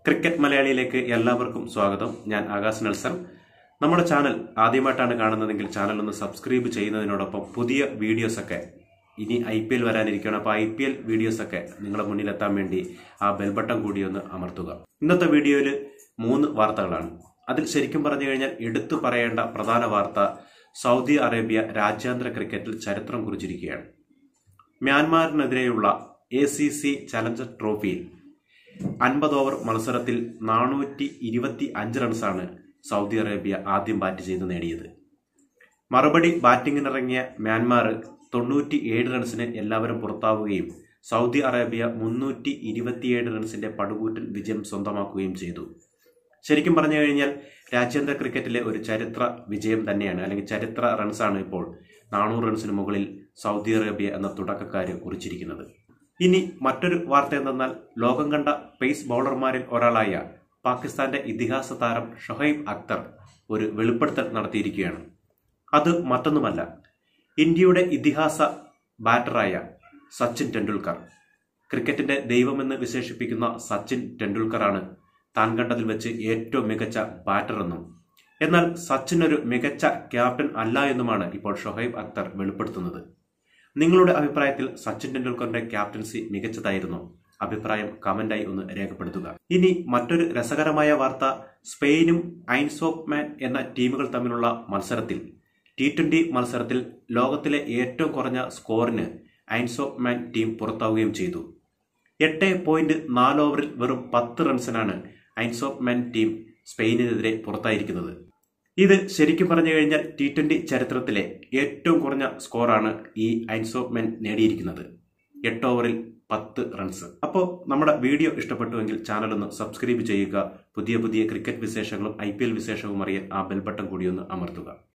cricket മലയാളിയിലേക്ക് എല്ലാവർക്കും സ്വാഗതം ഞാൻ ആകാശ് നെൽസൺ നമ്മുടെ ചാനൽ ആദ്യമായിട്ടാണ് കാണുന്നതെങ്കിൽ ചാനൽ ഒന്ന് സബ്സ്ക്രൈബ് ചെയ്യുന്നതിനോടൊപ്പം പുതിയ വീഡിയോസൊക്കെ ഇനി ഐ പി എൽ വരാനിരിക്കുകയാണ് അപ്പോൾ ഐ പി എൽ വീഡിയോസൊക്കെ നിങ്ങളുടെ മുന്നിലെത്താൻ വേണ്ടി ആ ബെൽ ബട്ടൺ കൂടി ഒന്ന് അമർത്തുക ഇന്നത്തെ വീഡിയോയിൽ മൂന്ന് വാർത്തകളാണ് അതിൽ ശരിക്കും പറഞ്ഞു കഴിഞ്ഞാൽ എടുത്തു പറയേണ്ട പ്രധാന വാർത്ത സൗദി അറേബ്യ രാജ്യാന്തര ക്രിക്കറ്റിൽ ചരിത്രം കുറിച്ചിരിക്കുകയാണ് മ്യാൻമാറിനെതിരെയുള്ള എ സി സി ചലഞ്ചർ ട്രോഫിയിൽ അൻപത് ഓവർ മത്സരത്തിൽ നാനൂറ്റി ഇരുപത്തി അഞ്ച് റൺസാണ് സൗദി അറേബ്യ ആദ്യം ബാറ്റ് ചെയ്ത് നേടിയത് മറുപടി ബാറ്റിംഗിനിറങ്ങിയ മ്യാൻമാർ തൊണ്ണൂറ്റി ഏഴ് റൺസിന് എല്ലാവരും പുറത്താവുകയും സൗദി അറേബ്യ മുന്നൂറ്റി ഇരുപത്തിയേഴ് റൺസിന്റെ പടുകൂറ്റൻ വിജയം സ്വന്തമാക്കുകയും ചെയ്തു ശരിക്കും പറഞ്ഞു കഴിഞ്ഞാൽ രാജ്യാന്തര ക്രിക്കറ്റിലെ ഒരു ചരിത്ര വിജയം തന്നെയാണ് അല്ലെങ്കിൽ ചരിത്ര റൺസാണ് ഇപ്പോൾ നാനൂറ് റൺസിന് മുകളിൽ സൗദി അറേബ്യ എന്ന തുടക്കക്കാര് കുറിച്ചിരിക്കുന്നത് ഇനി മറ്റൊരു വാർത്ത എന്തെന്നാൽ ലോകം കണ്ട പേസ് ബൗളർമാരിൽ ഒരാളായ പാകിസ്ഥാന്റെ ഇതിഹാസ താരം ഷൊഹൈബ് അക്തർ ഒരു വെളിപ്പെടുത്തൽ നടത്തിയിരിക്കുകയാണ് അത് മറ്റൊന്നുമല്ല ഇന്ത്യയുടെ ഇതിഹാസ ബാറ്ററായ സച്ചിൻ ടെണ്ടുൽക്കർ ക്രിക്കറ്റിന്റെ ദൈവമെന്ന് വിശേഷിപ്പിക്കുന്ന സച്ചിൻ ടെണ്ടുൽക്കറാണ് താൻ കണ്ടതിൽ വെച്ച് ഏറ്റവും മികച്ച ബാറ്ററെന്നും എന്നാൽ സച്ചിൻ ഒരു മികച്ച ക്യാപ്റ്റൻ അല്ല എന്നുമാണ് ഇപ്പോൾ ഷൊഹൈബ് അക്തർ വെളിപ്പെടുത്തുന്നത് നിങ്ങളുടെ അഭിപ്രായത്തിൽ സച്ചിൻ ടെണ്ടുൽക്കറിന്റെ ക്യാപ്റ്റൻസി മികച്ചതായിരുന്നോ അഭിപ്രായം കമന്റായി ഒന്ന് രേഖപ്പെടുത്തുക ഇനി മറ്റൊരു രസകരമായ വാർത്ത സ്പെയിനും ഐൻസോപ്പ് മാൻ എന്ന ടീമുകൾ തമ്മിലുള്ള മത്സരത്തിൽ ടി ട്വന്റി മത്സരത്തിൽ ലോകത്തിലെ ഏറ്റവും കുറഞ്ഞ സ്കോറിന് ഐൻസോപ്പ് മാൻ ടീം പുറത്താവുകയും ചെയ്തു എട്ട് പോയിന്റ് നാല് ഓവറിൽ വെറും പത്ത് റൺസിനാണ് ഐൻസോപ്പ് മാൻ ടീം സ്പെയിനിനെതിരെ പുറത്തായിരിക്കുന്നത് ഇത് ശരിക്കും പറഞ്ഞു കഴിഞ്ഞാൽ ടി ട്വന്റി ചരിത്രത്തിലെ ഏറ്റവും കുറഞ്ഞ സ്കോറാണ് ഈ ഐൻസോപ്പ് മെൻ നേടിയിരിക്കുന്നത് എട്ട് ഓവറിൽ പത്ത് റൺസ് അപ്പോൾ നമ്മുടെ വീഡിയോ ഇഷ്ടപ്പെട്ടുവെങ്കിൽ ചാനൽ ഒന്ന് സബ്സ്ക്രൈബ് ചെയ്യുക പുതിയ പുതിയ ക്രിക്കറ്റ് വിശേഷങ്ങളും ഐ പി എൽ വിശേഷവും അറിയാൻ ആ ബെൽ ബട്ടൺ കൂടി ഒന്ന് അമർത്തുക